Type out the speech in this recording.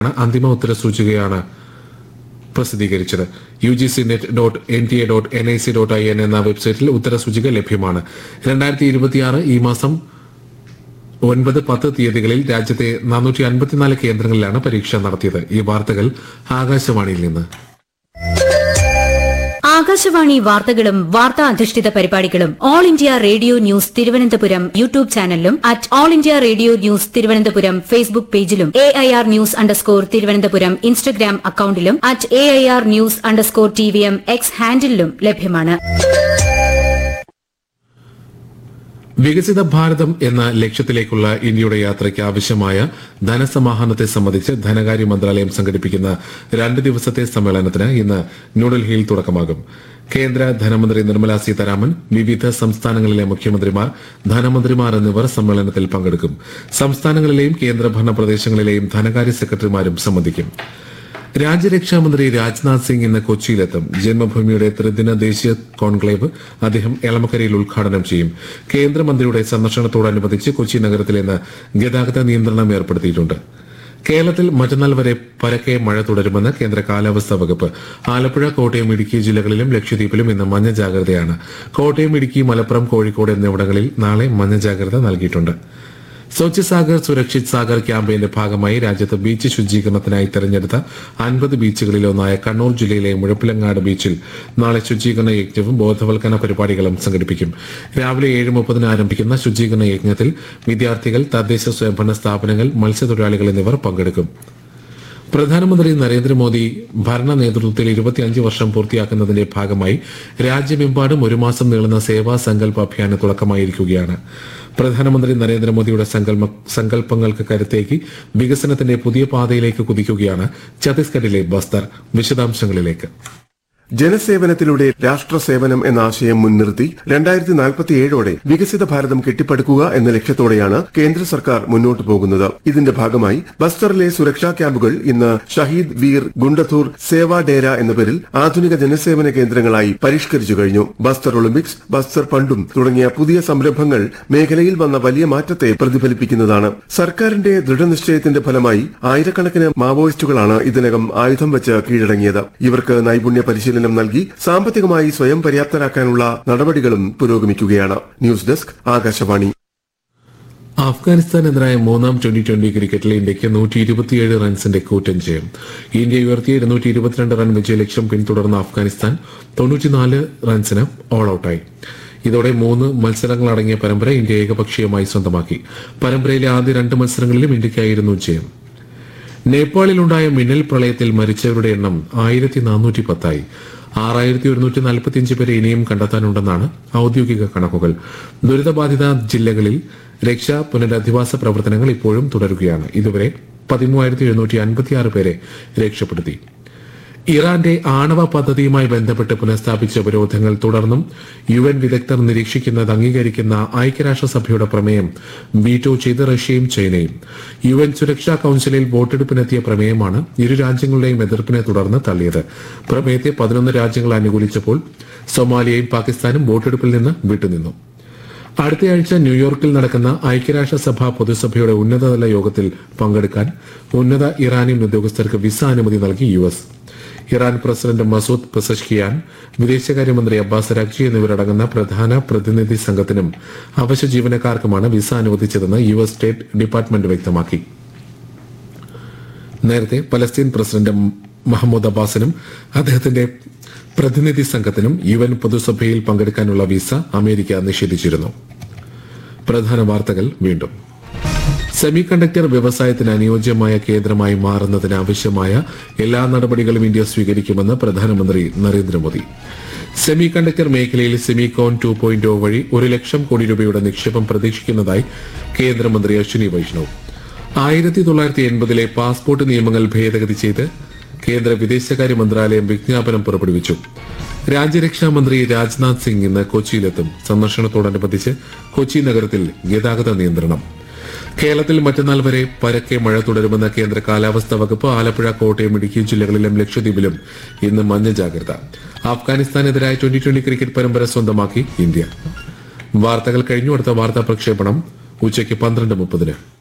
അന്തിമ ഉത്തര സൂചികയാണ് പ്രസിദ്ധീകരിച്ചത് U G C net dot N T A dot N I C dot I N എന്ന വെബ്സൈറ്റിൽ ഉത്തരസൂചിക ലഭ്യമാണ് രണ്ടായിരത്തി ഇരുപത്തിയാറ് ഈ മാസം ഒൻപത് പത്ത് തീയതികളിൽ രാജ്യത്തെ നാനൂറ്റി അൻപത്തിനാല് കേന്ദ്രങ്ങളിലാണ് പരീക്ഷ നടത്തിയത് ഈ വാർത്തകൾ ആകാശവാണിയിൽ നിന്ന് ആകാശവാണി വാർത്തകളും വാർത്താ അധിഷ്ഠിത പരിപാടികളും all India radio news Thiruvananthapuram YouTube ചാനലിലും at all India radio news Thiruvananthapuram Facebook പേജിലും A I R news underscore Thiruvananthapuram Instagram അക്കൌണ്ടിലും at A I R news underscore T V M X ഹാൻഡിലും ലഭ്യമാണ് വികസിത ഭാരതം എന്ന ലക്ഷ്യത്തിലേക്കുള്ള ഇന്ത്യയുടെ യാത്രയ്ക്ക് ആവശ്യമായ ധനസമാഹരണത്തെ സംബന്ധിച്ച് ധനകാര്യ മന്ത്രാലയം സംഘടിപ്പിക്കുന്ന രണ്ട് ദിവസത്തെ സമ്മേളനത്തിന് ഇന്ന് ന്യൂഡൽഹിയിൽ തുടക്കമാകും കേന്ദ്ര ധനമന്ത്രി നിർമ്മല സീതാരാമൻ വിവിധ സംസ്ഥാനങ്ങളിലെ മുഖ്യമന്ത്രിമാർ ധനമന്ത്രിമാർ എന്നിവർ സമ്മേളനത്തിൽ പങ്കെടുക്കും സംസ്ഥാനങ്ങളിലെയും കേന്ദ്രഭരണ പ്രദേശങ്ങളിലെയും ധനകാര്യ സെക്രട്ടറിമാരും സംബന്ധിക്കും രാജ്യരക്ഷാമന്ത്രി രാജ്നാഥ് സിംഗ് ഇന്ന് കൊച്ചിയിലെത്തും ജന്മഭൂമിയുടെ ത്രിദിന ദേശീയ കോൺക്ലേവ് അദ്ദേഹം എളമക്കരയിൽ ഉദ്ഘാടനം ചെയ്യും കേന്ദ്രമന്ത്രിയുടെ സന്ദർശനത്തോടനുബന്ധിച്ച് കൊച്ചി നഗരത്തിൽ ഇന്ന് ഗതാഗത നിയന്ത്രണം ഏർപ്പെടുത്തിയിട്ടുണ്ട് കേരളത്തിൽ മറ്റന്നാൾ വരെ പരക്കെ മഴ തുടരുമെന്ന് കേന്ദ്ര കാലാവസ്ഥാ വകുപ്പ് ആലപ്പുഴ കോട്ടയം ഇടുക്കി ജില്ലകളിലും ലക്ഷദ്വീപിലും ഇന്ന് മഞ്ഞ ജാഗ്രതയാണ് കോട്ടയം ഇടുക്കി മലപ്പുറം കോഴിക്കോട് എന്നിവിടങ്ങളിൽ നാളെ മഞ്ഞ ജാഗ്രത നൽകിയിട്ടുണ്ട് സ്വച്ഛ് സാഗർ സുരക്ഷിത് സാഗർ ക്യാമ്പയിന്റെ ഭാഗമായി രാജ്യത്ത് ബീച്ച് ശുചീകരണത്തിനായി തെരഞ്ഞെടുത്ത അൻപത് ബീച്ചുകളിലൊന്നായ കണ്ണൂർ ജില്ലയിലെ മുഴപ്പിലങ്ങാട് ബീച്ചിൽ നാളെ ശുചീകരണ യജ്ഞവും ബോധവൽക്കരണ പരിപാടികളും സംഘടിപ്പിക്കും രാവിലെ ഏഴ് മുപ്പതിന് ആരംഭിക്കുന്ന ശുചീകരണ യജ്ഞത്തിൽ വിദ്യാർത്ഥികൾ തദ്ദേശ സ്വയംഭരണ സ്ഥാപനങ്ങൾ മത്സ്യത്തൊഴിലാളികൾ എന്നിവർ പങ്കെടുക്കും പ്രധാനമന്ത്രി നരേന്ദ്രമോദി ഭരണ നേതൃത്വത്തിൽ ഇരുപത്തിയഞ്ച് വർഷം പൂർത്തിയാക്കുന്നതിന്റെ ഭാഗമായി രാജ്യമെമ്പാടും ഒരു മാസം നീളുന്ന സേവാ സങ്കല്പ അഭിയാന് തുടക്കമായിരിക്കുകയാണ് പ്രധാനമന്ത്രി നരേന്ദ്രമോദിയുടെ സങ്കല്പ സങ്കല്പങ്ങൾക്ക് കരുത്തേക്ക് വികസനത്തിന്റെ പുതിയ പാതയിലേക്ക് കുതിക്കുകയാണ് ഛത്തീസ്ഗഡിലെ ബസ്തർ വിശദാംശങ്ങളിലേക്ക് ജനസേവനത്തിലൂടെ രാഷ്ട്ര സേവനം എന്ന ആശയം മുൻനിർത്തി രണ്ടായിരത്തി നാൽപ്പത്തിയേഴോടെ വികസിത ഭാരതം കെട്ടിപ്പടുക്കുക എന്ന ലക്ഷ്യത്തോടെയാണ് കേന്ദ്ര സർക്കാർ മുന്നോട്ടു പോകുന്നത് ഇതിന്റെ ഭാഗമായി ബസ്തറിലെ സുരക്ഷാ ക്യാമ്പുകൾ ഇന്ന് ഷഹീദ് വീർ ഗുണ്ടഥൂർ സേവാ ഡേര എന്ന പേരിൽ ആധുനിക ജനസേവന കേന്ദ്രങ്ങളായി പരിഷ്കരിച്ചു കഴിഞ്ഞു ബസ്തർ ഒളിമ്പിക്സ് ബസ്തർ ഫണ്ടും തുടങ്ങിയ പുതിയ സംരംഭങ്ങൾ മേഖലയിൽ വന്ന വലിയ മാറ്റത്തെ പ്രതിഫലിപ്പിക്കുന്നതാണ് സർക്കാരിന്റെ ദൃഢനിശ്ചയത്തിന്റെ ഫലമായി ആയിരക്കണക്കിന് മാവോയിസ്റ്റുകളാണ് ഇതിനകം ആയുധം വെച്ച് കീഴടങ്ങിയത് ഇവർക്ക് നൈപുണ്യ പരിശീലനം നൽകി സാമ്പത്തികമായി സ്വയം പര്യാപ്തരാക്കാനുള്ള നടപടികളും പുരോഗമിക്കുകയാണ് ന്യൂസ് ഡെസ്ക് ആകാശവാണി അഫ്ഗാനിസ്ഥാനെതിരായ മൂന്നാം ട്വന്റി ട്വന്റി ക്രിക്കറ്റിൽ ഇന്ത്യക്ക് നൂറ്റി ഇരുപത്തിയേഴ് റൺസിന്റെ കൂറ്റൻ ജയം ഇന്ത്യ ഉയർത്തിയ ഇരുന്നൂറ്റി ഇരുപത്തിരണ്ട് റൺ വിജയലക്ഷ്യം പിന്തുടർന്ന അഫ്ഗാനിസ്ഥാൻ തൊണ്ണൂറ്റിനാല് റൺസിന് ഓൾ ഔട്ടായി ഇതോടെ മൂന്ന് മത്സരങ്ങളടങ്ങിയ പരമ്പര ഇന്ത്യ ഏകപക്ഷീയമായി സ്വന്തമാക്കി പരമ്പരയിലെ ആദ്യ രണ്ട് മത്സരങ്ങളിലും ഇന്ത്യയ്ക്കായിരുന്നു ജയം നേപ്പാളിലുണ്ടായ മിന്നൽ പ്രളയത്തിൽ മരിച്ചവരുടെ എണ്ണം ആയിരത്തി നാനൂറ്റി പത്തായി ആറായിരത്തി ഒരുന്നൂറ്റി നാൽപ്പത്തിയഞ്ച് പേരെ ഇനിയും കണ്ടെത്താനുണ്ടെന്നാണ് ഔദ്യോഗിക കണക്കുകൾ ദുരിതബാധിത ജില്ലകളിൽ രക്ഷാ പുനരധിവാസ പ്രവർത്തനങ്ങൾ ഇപ്പോഴും തുടരുകയാണ് ഇതുവരെ പതിമൂവായിരത്തി എഴുന്നൂറ്റി അൻപത്തിയാറ് പേരെ രക്ഷപ്പെടുത്തി ഇറാന്റെ ആണവ പദ്ധതിയുമായി ബന്ധപ്പെട്ട് പുനഃസ്ഥാപിച്ച ഉപരോധങ്ങൾ തുടർന്നും യു എൻ വിദഗ്ധർ നിരീക്ഷിക്കുന്നത് അംഗീകരിക്കുന്ന ഐക്യരാഷ്ട്രസഭയുടെ പ്രമേയം വീറ്റോ ചെയ്ത റഷ്യയും ചൈനയും യു എൻ സുരക്ഷാ കൌൺസിലിൽ വോട്ടെടുപ്പിനെത്തിയ പ്രമേയമാണ് ഇരു രാജ്യങ്ങളുടെയും എതിർപ്പിനെ തുടർന്ന് തള്ളിയത് പ്രമേയത്തെ പതിനൊന്ന് രാജ്യങ്ങൾ അനുകൂലിച്ചപ്പോൾ സൊമാലിയയും പാകിസ്ഥാനും വോട്ടെടുപ്പിൽ നിന്ന് വിട്ടുനിന്നു അടുത്തയാഴ്ച ന്യൂയോർക്കിൽ നടക്കുന്ന ഐക്യരാഷ്ട്രസഭ പൊതുസഭയുടെ ഉന്നതതല യോഗത്തിൽ പങ്കെടുക്കാൻ ഉന്നത ഇറാനിയൻ ഉദ്യോഗസ്ഥർക്ക് വിസ അനുമതി നൽകി U S Iran president Masoud Pezeshkian വിദേശകാര്യമന്ത്രി അബ്ബാസ് രാഖ്ജി എന്നിവരടങ്ങുന്ന പ്രധാന പ്രതിനിധി സംഘത്തിനും അവശ്യ ജീവനക്കാർക്കുമാണ് വിസ അനുവദിച്ചതെന്ന് യു എസ് സ്റ്റേറ്റ് ഡിപ്പാർട്ട്മെന്റ് വ്യക്തമാക്കി നേരത്തെ പലസ്തീൻ പ്രസിഡന്റ് മഹമ്മൂദ് അബ്ബാസിനും അദ്ദേഹത്തിന്റെ പ്രതിനിധി സംഘത്തിനും യു എൻ പൊതുസഭയിൽ പങ്കെടുക്കാനുള്ള വിസ അമേരിക്ക നിഷേധിച്ചിരുന്നു പ്രധാന വാർത്തകൾ വീണ്ടും സെമി കണ്ടക്ടർ വ്യവസായത്തിന് അനുയോജ്യമായ കേന്ദ്രമായി മാറുന്നതിന് ആവശ്യമായ എല്ലാ നടപടികളും ഇന്ത്യ സ്വീകരിക്കുമെന്ന് പ്രധാനമന്ത്രി നരേന്ദ്രമോദി സെമി കണ്ടക്ടർ മേഖലയിൽ സെമികോൺ ടു പോയിന്റ് വഴി ഒരു ലക്ഷം കോടി രൂപയുടെ നിക്ഷേപം പ്രതീക്ഷിക്കുന്നതായി കേന്ദ്രമന്ത്രി അശ്വിനി വൈഷ്ണവ് ആയിരത്തി തൊള്ളായിരത്തി എൺപതിലെ പാസ്പോർട്ട് നിയമങ്ങൾ ഭേദഗതി ചെയ്ത് കേന്ദ്ര വിദേശകാര്യ മന്ത്രാലയം വിജ്ഞാപനം പുറപ്പെടുവിച്ചു രാജ്യരക്ഷാ മന്ത്രി രാജ്നാഥ് സിംഗ് ഇന്ന് കൊച്ചിയിലെത്തും സന്ദർശനത്തോടനുബന്ധിച്ച് കൊച്ചി നഗരത്തിൽ ഗതാഗത നിയന്ത്രണം കേരളത്തിൽ മറ്റന്നാൾ വരെ പരക്കെ മഴ തുടരുമെന്ന കേന്ദ്ര കാലാവസ്ഥാ വകുപ്പ് ആലപ്പുഴ കോട്ടയം ഇടുക്കി ജില്ലകളിലും ലക്ഷദ്വീപിലും ഇന്ന് മഞ്ഞ ജാഗ്രത അഫ്ഗാനിസ്ഥാനെതിരായ ട്വന്റി ട്വന്റി ക്രിക്കറ്റ് പരമ്പര സ്വന്തമാക്കി ഇന്ത്യ വാർത്തകൾ കഴിഞ്ഞു അടുത്ത വാർത്താ പ്രക്ഷേപണം ഉച്ചയ്ക്ക് പന്ത്രണ്ട് മുപ്പതിന്